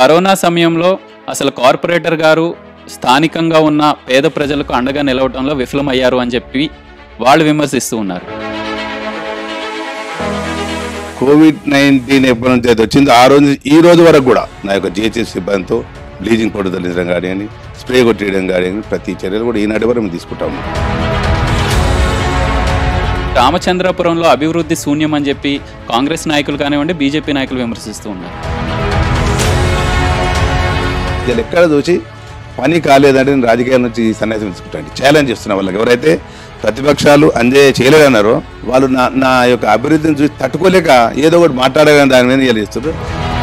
corona సమయంలో అసలు corporator గారు స్థానికంగా ఉన్న పేద ప్రజలకు అండగా నిలవడంలో విఫలమయ్యారు అని చెప్పి వాళ్ళు విమర్శిస్తూ ఉన్నారు కోవిడ్ నైన్టీన్ ఎప్పటి నుంచి అయితే వచ్చిందో ఆ రోజు ఈ రోజు వరకు కూడా నా యొక్క జిహెచ్ఎస్ సిబ్బందితో బ్లీచింగ్ పౌడర్ తల్లించడం కానీ స్ప్రే కొట్టేయడం కానీ ప్రతి చర్యలు కూడా ఈనాటి వరకు మేము తీసుకుంటాము రామచంద్రపురంలో అభివృద్ధి శూన్యం అని చెప్పి కాంగ్రెస్ నాయకులు కానివ్వండి బీజేపీ నాయకులు విమర్శిస్తూ ఉన్నారు వీళ్ళు ఎక్కడ చూసి పని కాలేదంటే నేను రాజకీయాల నుంచి ఈ సన్యాసం తీసుకుంటాను ఛాలెంజ్ చేస్తున్న వాళ్ళకి ఎవరైతే ప్రతిపక్షాలు అంజయ్య చేయలేదన్నారో వాళ్ళు నా నా యొక్క అభివృద్ధిని చూసి తట్టుకోలేక ఏదో ఒకటి మాట్లాడగానే దాని మీద వీళ్ళు చేస్తున్నారు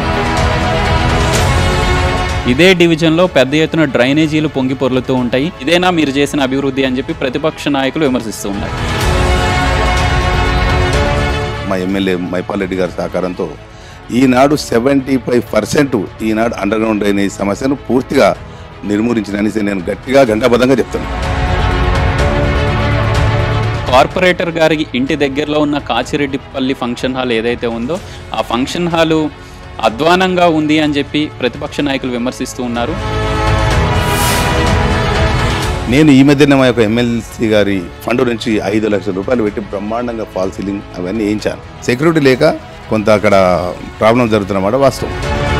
ఇదే డివిజన్లో పెద్ద ఎత్తున డ్రైనేజీలు పొంగి పొర్లుతూ ఉంటాయి ఇదేనా మీరు చేసిన అభివృద్ధి అని చెప్పి ప్రతిపక్ష నాయకులు విమర్శిస్తూ ఉన్నారు మా ఎమ్మెల్యే మైపాల్ రెడ్డి గారి సహకారంతో ఈనాడు సెవెంటీ ఫైవ్ పర్సెంట్ ఈనాడు అండర్ గ్రౌండ్ డ్రైనేజ్ సమస్యను పూర్తిగా నిర్మూలించినని నేను గట్టిగా గంటాబద్ధంగా చెప్తాను కార్పొరేటర్ గారి ఇంటి దగ్గరలో ఉన్న కాచిరెడ్డిపల్లి ఫంక్షన్ హాల్ ఏదైతే ఉందో ఆ ఫంక్షన్ హాలు అధ్వానంగా ఉంది అని చెప్పి ప్రతిపక్ష నాయకులు విమర్శిస్తూ ఉన్నారు నేను ఈ మధ్యన మా యొక్క ఎమ్మెల్సీ గారి ఫండ్ నుంచి ఐదు లక్షల రూపాయలు పెట్టి బ్రహ్మాండంగా ఫాల్ సీలింగ్ అవన్నీ వేయించాను సెక్యూరిటీ లేక కొంత అక్కడ ప్రాబ్లం జరుగుతున్నమాట వాస్తవం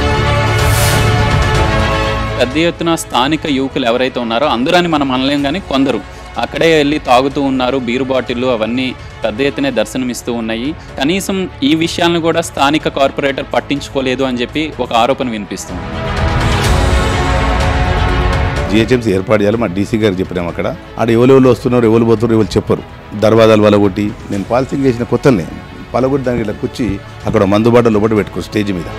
పెద్ద ఎత్తున స్థానిక యువకులు ఎవరైతే ఉన్నారో అందరని మనం అనలేం కానీ కొందరు అక్కడే వెళ్ళి తాగుతూ ఉన్నారు బీరు బాటిళ్ళు అవన్నీ పెద్ద ఎత్తునే దర్శనమిస్తూ ఉన్నాయి కనీసం ఈ విషయాలను కూడా స్థానిక కార్పొరేటర్ పట్టించుకోలేదు అని చెప్పి ఒక ఆరోపణ వినిపిస్తుంది జిహెచ్ఎంసీ ఏర్పాటు చేయాలి మా డీసీ గారు చెప్పినాం అక్కడ ఆడ ఎవరు ఎవరు వస్తున్నారు ఎవరు పోతున్నారు ఎవరు చెప్పరు దర్వాజాలు వలగొట్టి నేను పాలసింగ్ చేసిన కొత్తల్ని పలగొట్టి దానికి ఇలా కూర్చి అక్కడ మందుబాటు లోపల పెట్టుకో స్టేజ్ మీద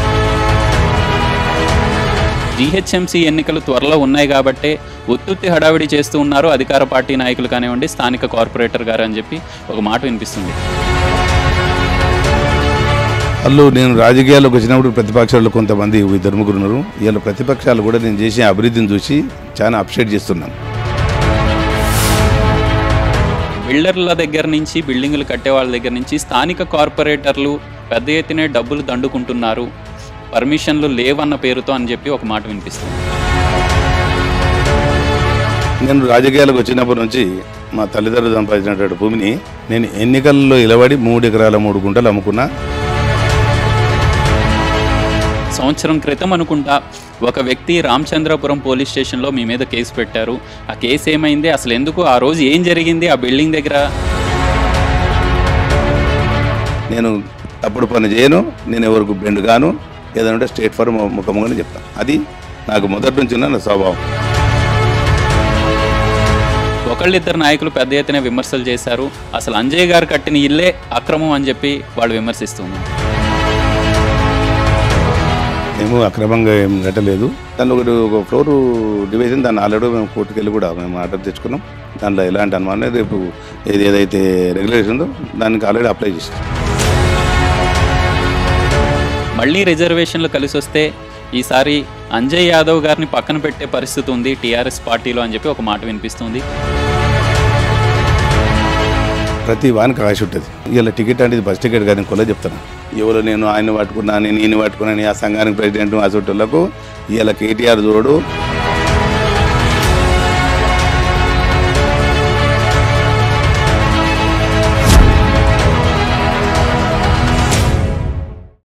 జీహెచ్ఎంసీ ఎన్నికలు త్వరలో ఉన్నాయి కాబట్టే ఉత్తుత్తి హడావిడి చేస్తూ ఉన్నారు అధికార పార్టీ నాయకులు కానివ్వండి స్థానిక కార్పొరేటర్ గారు అని చెప్పి ఒక మాట వినిపిస్తుంది వాళ్ళు నేను రాజకీయాల్లోకి వచ్చినప్పుడు ప్రతిపక్షాలు కొంతమంది ఇద్దరు ముగ్గురు ఉన్నారు వీళ్ళ ప్రతిపక్షాలు కూడా నేను చేసే అభివృద్ధిని చూసి చాలా అప్సెట్ చేస్తున్నాను బిల్డర్ల దగ్గర నుంచి బిల్డింగులు కట్టే వాళ్ళ దగ్గర నుంచి స్థానిక కార్పొరేటర్లు పెద్ద ఎత్తునే డబ్బులు దండుకుంటున్నారు పర్మిషన్లు లేవన్న పేరుతో అని చెప్పి ఒక మాట వినిపిస్తుంది నేను రాజకీయాలకు వచ్చినప్పటి నుంచి మా తల్లిదండ్రులు సంపాదించినటువంటి భూమిని నేను ఎన్నికల్లో నిలబడి మూడు ఎకరాల మూడు గుంటలు అమ్ముకున్నా సంవత్సరం క్రితం అనుకుంటా ఒక వ్యక్తి రామచంద్రపురం పోలీస్ స్టేషన్లో మీ మీద కేసు పెట్టారు ఆ కేసు ఏమైంది అసలు ఎందుకు ఆ రోజు ఏం జరిగింది ఆ బిల్డింగ్ దగ్గర నేను తప్పుడు పని చేయను నేను ఎవరికి బెండ్ గాను ఏదంటే స్టేట్ ఫర్ ముఖముగానే చెప్తాను అది నాకు మొదటి నుంచి ఉన్న నా స్వభావం ఒకళ్ళిద్దరు నాయకులు పెద్ద ఎత్తున విమర్శలు చేశారు అసలు అంజయ్ గారు కట్టిన ఇల్లే అక్రమం అని చెప్పి వాళ్ళు విమర్శిస్తున్నారు మేము అక్రమంగా ఏం కట్టలేదు దానిలో ఒకటి ఒక ఫ్లోర్ డివిజన్ దాన్ని ఆల్రెడీ మేము కోర్టుకు వెళ్ళి కూడా మేము ఆర్డర్ తెచ్చుకున్నాం దాంట్లో ఎలాంటి అనుమానం రేపు ఏది ఏదైతే రెగ్యులేషన్ ఉందో దానికి ఆల్రెడీ అప్లై చేసాం మళ్ళీ రిజర్వేషన్లు కలిసి వస్తే ఈసారి అంజయ్ యాదవ్ గారిని పక్కన పెట్టే పరిస్థితి ఉంది టీఆర్ఎస్ పార్టీలో అని చెప్పి ఒక మాట వినిపిస్తుంది ప్రతి వానికి ఆశ ఉంటుంది ఇలా టికెట్ అనేది బస్ టికెట్ కానీ కొల చెప్తాను ఎవరు నేను ఆయన పట్టుకున్నా నేను ఈయన పట్టుకున్నాను ఆ సంఘానికి ప్రెసిడెంట్ ఆ చుట్టూలకు ఇలా కేటీఆర్ చూడు